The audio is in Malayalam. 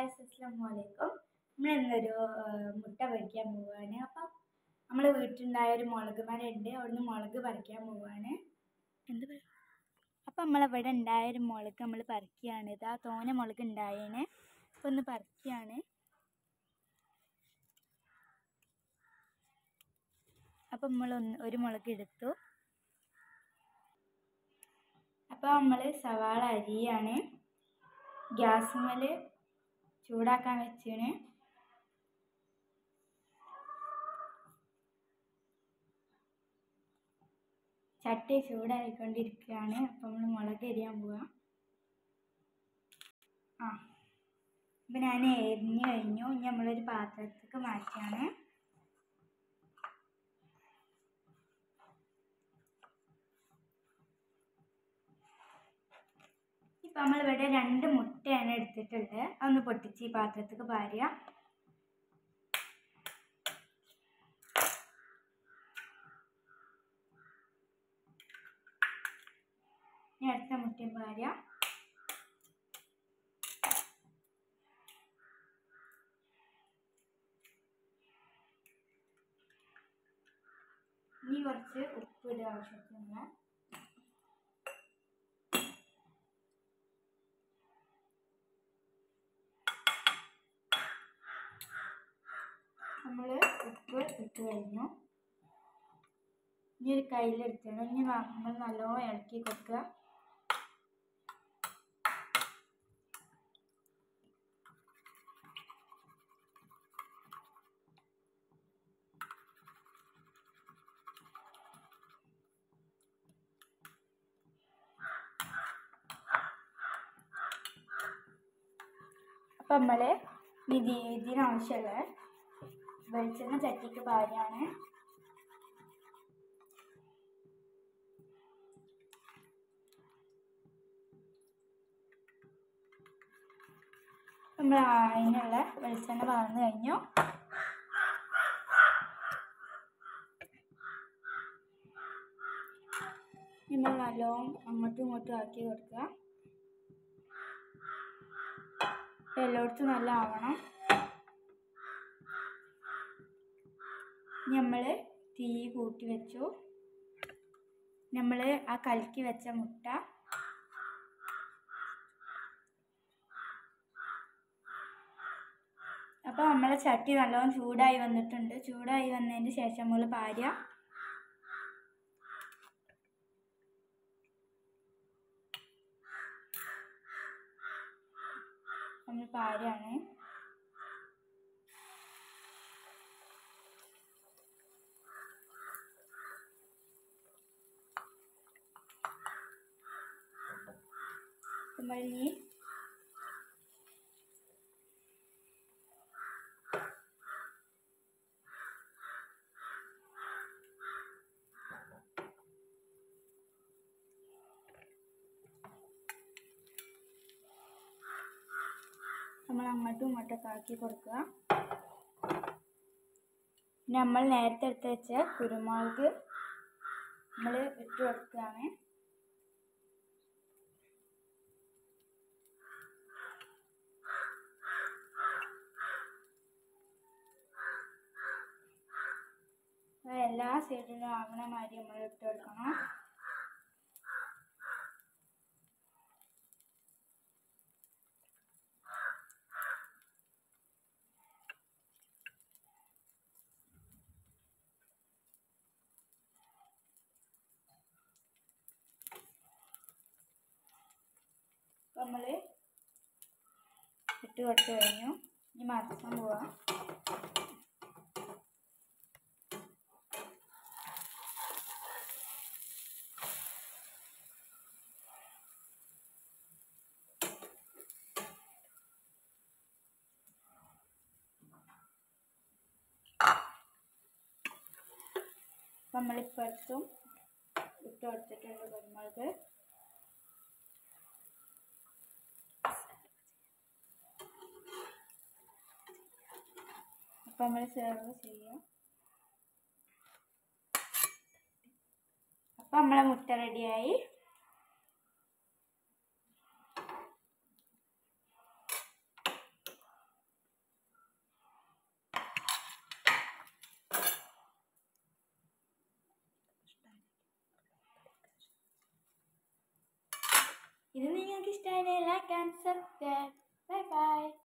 ഗായ്സ് അസ്സാം വലൈക്കും നമ്മൾ ഇന്നൊരു ആ, മുട്ട പൊരിക്കാൻ പോവുകയാണ് അപ്പം നമ്മൾ വീട്ടിലുണ്ടായ ഒരു മുളക് മരമുണ്ട് അവിടുന്ന് മുളക് പറിക്കാൻ പോവുകയാണ് എന്ത് പറ അപ്പം നമ്മളിവിടെ ഉണ്ടായ ഒരു മുളക് നമ്മൾ പറിക്കുകയാണ് ഇതാ തോനെ മുളക് ഉണ്ടായേനെ അപ്പം ഒന്ന് പറിക്കുകയാണ് അപ്പം നമ്മൾ ഒന്ന് ഒരു മുളക് എടുത്തു അപ്പോൾ നമ്മൾ സവാള അരിയാണ് ഗ്യാസുമ്മൽ ചൂടാക്കാൻ വെച്ചാണ് ചട്ടി ചൂടായിക്കൊണ്ടിരിക്കുകയാണ് അപ്പം നമ്മൾ മുളക് എരിയാൻ പോവാം ആ അപ്പം ഞാൻ എരിഞ്ഞ് കഴിഞ്ഞു ഇനി നമ്മളൊരു പാത്രത്തേക്ക് മാറ്റിയാണ് ഇപ്പം നമ്മളിവിടെ രണ്ട് മുട്ടയാണ് എടുത്തിട്ടുള്ളത് അതൊന്ന് പൊട്ടിച്ച് ഈ പാത്രത്തേക്ക് പാരുക ഇനി അടുത്ത മുട്ടയും പാരുക ഇനി കുറച്ച് ഉപ്പ് ഇടുക ആവശ്യത്തിന് നമ്മൾ ഉപ്പ് ഇട്ട് കഴിഞ്ഞു ഇനി ഒരു കയ്യിലെടുക്കണം ഇനി നമ്മൾ നല്ലോണം ഇളക്കി കൊടുക്കുക അപ്പം നമ്മൾ ഇത് ഇതിനാവശ്യമുള്ള വെളിച്ചെണ്ണ ചട്ടിക്ക് പാരാണ് നമ്മൾ അതിനുള്ള വെളിച്ചെണ്ണ പാർന്നു കഴിഞ്ഞു നമ്മൾ നല്ലോണം അങ്ങോട്ടും ഇങ്ങോട്ടും ആക്കി കൊടുക്കുക എല്ലായിടത്തും നല്ല ആവണം നമ്മൾ തീ കൂട്ടി വെച്ചു നമ്മൾ ആ കലക്കി വെച്ച മുട്ട അപ്പോൾ നമ്മളെ ചട്ടി നല്ലോണം ചൂടായി വന്നിട്ടുണ്ട് ചൂടായി വന്നതിന് ശേഷം നമ്മൾ പാര്യ നമ്മൾ പാര്യാണ് നമ്മൾ ഇനി നമ്മൾ അങ്ങോട്ടും ഇങ്ങോട്ടൊക്കെ ആക്കി കൊടുക്കുക പിന്നെ നമ്മൾ നേരത്തെ എടുത്ത് വെച്ച കുരുമുളക് നമ്മൾ ഇട്ട് കൊടുക്കുകയാണ് അത് എല്ലാ സൈഡിലും ആവണ മാതിരി നമ്മൾ ഇട്ട് കൊടുക്കണം നമ്മൾ ഇട്ട് കൊടുത്തു കഴിഞ്ഞു ഇനി മറക്കാൻ പോവാം നമ്മളിപ്പുറത്തും ഇട്ട് കൊടുത്തിട്ടുണ്ട് കുരുമുളക് അപ്പം നമ്മൾ സെർവ് ചെയ്യാം അപ്പം നമ്മളെ മുട്ട റെഡിയായി ഇഷ്ടമാണ് ലൈക്ക് ആൻഡ് സബ്സ്ക്രൈബ്